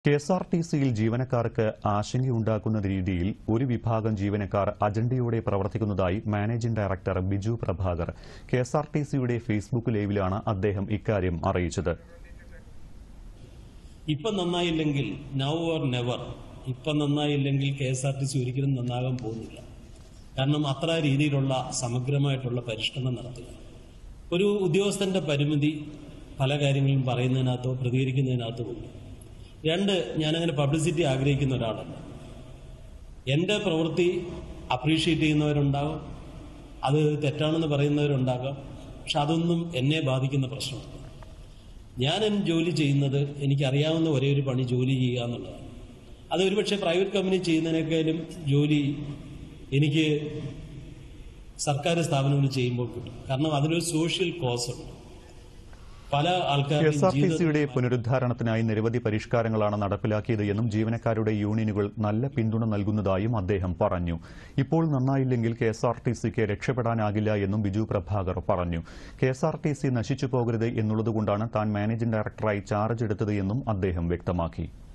K S R T സിയിൽ ജീവനക്കാർക്ക് ആശങ്കയുണ്ടാക്കുന്ന രീതിയിൽ ഒരു വിഭാഗം ജീവനക്കാർ അജണ്ടയോടെ പ്രവർത്തിക്കുന്നതായി managing director Biju Prabhakar K S R T സിയുടെ ഫേസ്ബുക്ക് ലൈവിലാണ് അദ്ദേഹം ഇക്കാര്യം അറിയിച്ചത് ഇപ്പം നന്നായില്ലെങ്കിൽ നൗ ഓർ നെവർ ഇപ്പം നന്നായില്ലെങ്കിൽ K S R T C ഒരിക്കലും നന്നാകാൻ പോകുന്നില്ല കാരണം അത്ര രീതിയിലുള്ള സമഗ്രമായിട്ടുള്ള പരിഷ്കരണം നടത്തുക ഒരു ഉദ്യോഗസ്ഥന്റെ പരിമിതി പല കാര്യങ്ങളും പറയുന്നതിനകത്തോ പ്രതികരിക്കുന്നതിനകത്തോ ഉണ്ട് രണ്ട് ഞാനങ്ങനെ പബ്ലിസിറ്റി ആഗ്രഹിക്കുന്ന ഒരാളല്ല എൻ്റെ പ്രവൃത്തി അപ്രീഷിയേറ്റ് ചെയ്യുന്നവരുണ്ടാകും അത് തെറ്റാണെന്ന് പറയുന്നവരുണ്ടാകാം പക്ഷെ അതൊന്നും എന്നെ ബാധിക്കുന്ന പ്രശ്നമല്ല ഞാൻ എൻ ജോലി ചെയ്യുന്നത് എനിക്കറിയാവുന്ന ഒരേ ഒരു പണി ജോലി ചെയ്യുക എന്നുള്ളതാണ് അത് ഒരുപക്ഷെ പ്രൈവറ്റ് കമ്പനി ചെയ്യുന്നതിനേക്കാളും ജോലി എനിക്ക് സർക്കാർ സ്ഥാപനങ്ങൾ ചെയ്യുമ്പോൾ കിട്ടും കാരണം അതിനൊരു സോഷ്യൽ കോസ് ഉണ്ട് പല കെ എസ് ആർ ആൾക്കാരും ടി ജീവിതത്തിൽ സിയുടെ പുനരുദ്ധാരണത്തിനായി നിരവധി പരിഷ്കാരങ്ങളാണ് നടപ്പിലാക്കിയത് എന്നും ജീവനക്കാരുടെ യൂണിയനുകൾ നല്ല പിന്തുണ നൽകുന്നതായും അദ്ദേഹം പറഞ്ഞു ഇപ്പോൾ നന്നായില്ലെങ്കിൽ കെ എസ് ആർ ടി സിക്ക് രക്ഷപ്പെടാനാകില്ല എന്നും ബിജു പ്രഭാകർ പറഞ്ഞു K S R T C നശിച്ചു പോകരുത് എന്നുള്ളതുകൊണ്ടാണ് താൻ മാനേജിംഗ് ഡയറക്ടറായി ചാർജ് എടുത്തത് എന്നും അദ്ദേഹം വ്യക്തമാക്കി